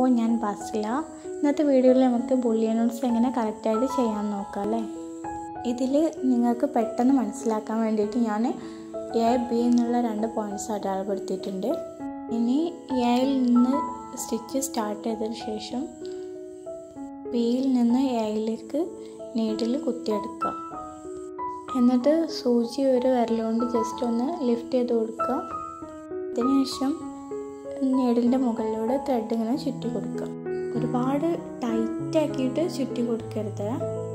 ഞാൻ ബസ്സില ഇന്നത്തെ വീഡിയോയിൽ നമുക്ക് ബുള്ളിയൻ നോട്ട്സ് എങ്ങനെ കറക്റ്റായിട്ട് ചെയ്യാൻ നോക്കാം അല്ലേ ഇതിൽ നിങ്ങൾക്ക് പെട്ടെന്ന് മനസ്സിലാക്കാൻ വേണ്ടിയിട്ട് ഞാൻ എ ബി എന്നുള്ള രണ്ട് പോയിൻറ്റ്സ് അടയാളപ്പെടുത്തിയിട്ടുണ്ട് ഇനി എയിൽ നിന്ന് സ്റ്റിച്ച് സ്റ്റാർട്ട് ചെയ്തതിന് ശേഷം ബിയിൽ നിന്ന് എയിലേക്ക് നീഡിൽ കുത്തിയെടുക്കുക എന്നിട്ട് സൂചി ഒരു വിരലുകൊണ്ട് ജസ്റ്റ് ഒന്ന് ലിഫ്റ്റ് ചെയ്ത് കൊടുക്കുക അതിനുശേഷം നീഡിലിൻ്റെ മുകളിലൂടെ ത്രെഡ് ഇങ്ങനെ ചുറ്റി കൊടുക്കുക ഒരുപാട് ടൈറ്റ് ആക്കിയിട്ട് ചുറ്റി കൊടുക്കരുത്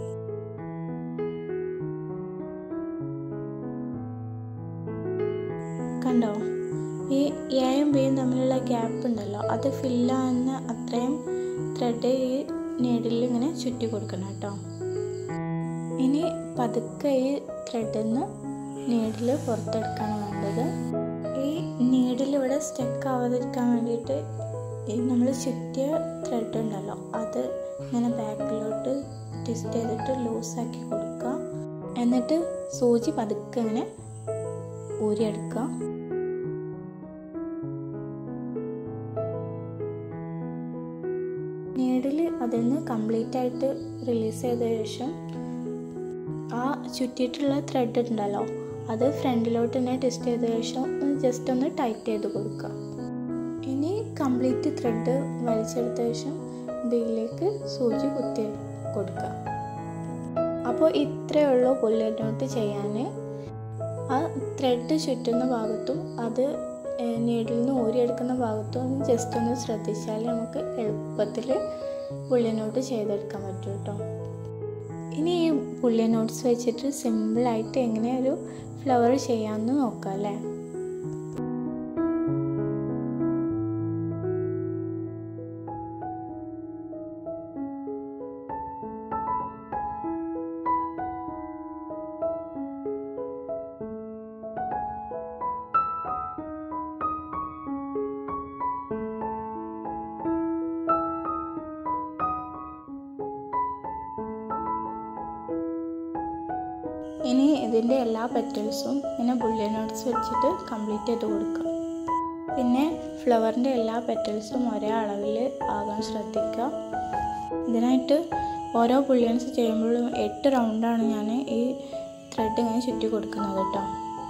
കണ്ടോ ഈ എയും ബിയും തമ്മിലുള്ള ഗ്യാപ്പ് ഉണ്ടല്ലോ അത് ഫില്ലാകുന്ന അത്രയും ത്രെഡ് ഈ നീഡിൽ ഇങ്ങനെ ചുറ്റി കൊടുക്കണം കേട്ടോ ഇനി പതുക്കെ ഈ ത്രെഡിൽ നിന്ന് നീഡിൽ പുറത്തെടുക്കാണ് വേണ്ടത് ഈ നീഡിൽ ഇവിടെ സ്റ്റക്ക് ആവാതിരിക്കാൻ വേണ്ടിയിട്ട് ഈ നമ്മൾ ചുറ്റിയ ത്രെഡ് ഉണ്ടല്ലോ അത് ഇങ്ങനെ ബാക്കിലോട്ട് ട്വിസ്റ്റ് ചെയ്തിട്ട് ലൂസാക്കി കൊടുക്കുക എന്നിട്ട് സൂചി പതുക്കെ ഇങ്ങനെ ഊരിയെടുക്കുക നീഡിൽ അതിൽ നിന്ന് കംപ്ലീറ്റ് ആയിട്ട് റിലീസ് ചെയ്ത ശേഷം ആ ചുറ്റിയിട്ടുള്ള ത്രെഡ് ഉണ്ടല്ലോ അത് ഫ്രണ്ടിലോട്ട് തന്നെ ട്വിസ്റ്റ് ചെയ്ത ശേഷം ജസ്റ്റ് ഒന്ന് ടൈറ്റ് ചെയ്ത് കൊടുക്കുക ഇനി കംപ്ലീറ്റ് ത്രെഡ് വലിച്ചെടുത്ത ശേഷം ബിയിലേക്ക് സൂചി കുത്തി കൊടുക്കുക അപ്പോൾ ഇത്രയേ ഉള്ളൂ പുല്ലനോട്ട് ചെയ്യാൻ ആ ത്രെഡ് ചുറ്റുന്ന ഭാഗത്തും അത് നീഡിൽ നിന്ന് ഊരിയെടുക്കുന്ന ഭാഗത്തും ഒന്ന് ജസ്റ്റ് ഒന്ന് ശ്രദ്ധിച്ചാൽ നമുക്ക് എളുപ്പത്തിൽ പുള്ളിനോട്ട് ചെയ്തെടുക്കാൻ പറ്റും കേട്ടോ ഇനി ഈ പുള്ളിയ നോട്ട്സ് വെച്ചിട്ട് സിമ്പിളായിട്ട് എങ്ങനെ ഒരു ഫ്ലവർ ചെയ്യാമെന്ന് നോക്കാം അല്ലേ ഇനി ഇതിൻ്റെ എല്ലാ പെറ്റൽസും ഇങ്ങനെ ബുള്ളിയൻ നോട്ട്സ് വെച്ചിട്ട് കംപ്ലീറ്റ് ചെയ്ത് കൊടുക്കുക പിന്നെ ഫ്ലവറിൻ്റെ എല്ലാ പെറ്റൽസും ഒരേ അളവിൽ ആകാൻ ശ്രദ്ധിക്കുക ഇതിനായിട്ട് ഓരോ ബുള്ളിയൻസ് ചെയ്യുമ്പോഴും എട്ട് റൗണ്ടാണ് ഞാൻ ഈ ത്രെഡ് ഇങ്ങനെ ചുറ്റി കൊടുക്കുന്നത് കേട്ടോ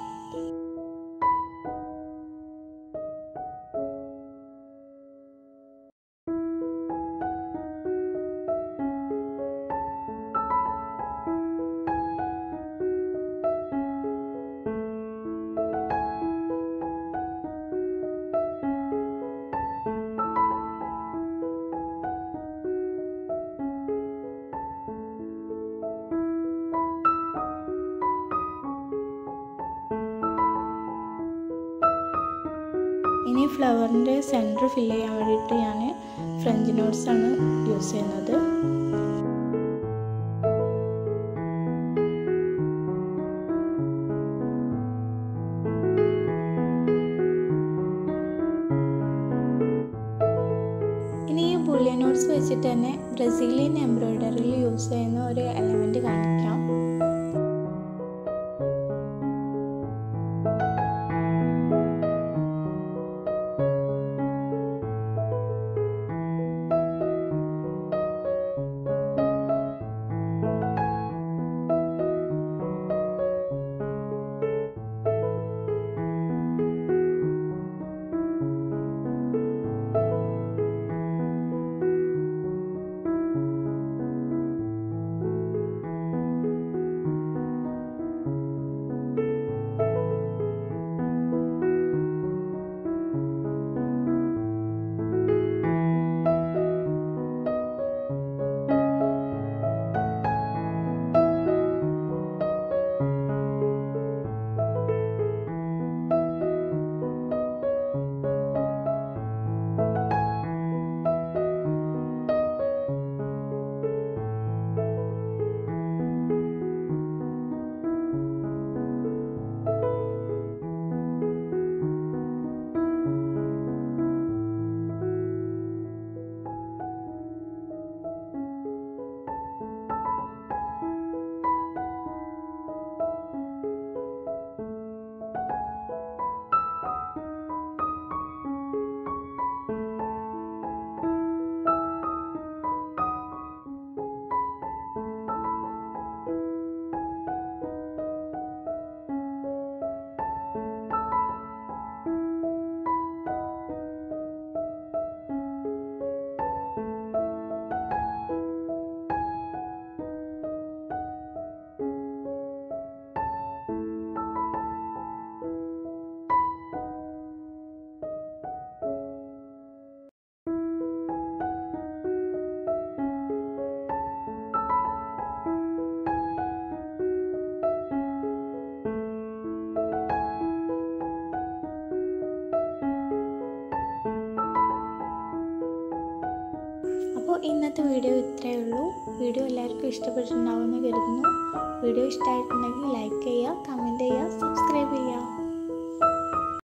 ഇനി ഫ്ലവറിൻ്റെ സെൻറ്റർ ഫില്ല് ചെയ്യാൻ വേണ്ടിയിട്ട് ഞാൻ ഫ്രഞ്ച് നോട്ട്സ് ആണ് യൂസ് ചെയ്യുന്നത് ഇനി ഈ ബുള്ളിയ നോട്ട്സ് വെച്ചിട്ട് തന്നെ ബ്രസീലിയൻ എംബ്രോയിഡറിയിൽ യൂസ് ചെയ്യുന്ന ഒരു എലമെൻറ്റ് കാണിക്കാം ഇന്നത്തെ വീഡിയോ ഇത്രയേ ഉള്ളൂ വീഡിയോ എല്ലാവർക്കും ഇഷ്ടപ്പെട്ടിട്ടുണ്ടാവുമെന്ന് കരുതുന്നു വീഡിയോ ഇഷ്ടമായിട്ടുണ്ടെങ്കിൽ ലൈക്ക് ചെയ്യുക കമൻറ്റ് ചെയ്യുക സബ്സ്ക്രൈബ് ചെയ്യുക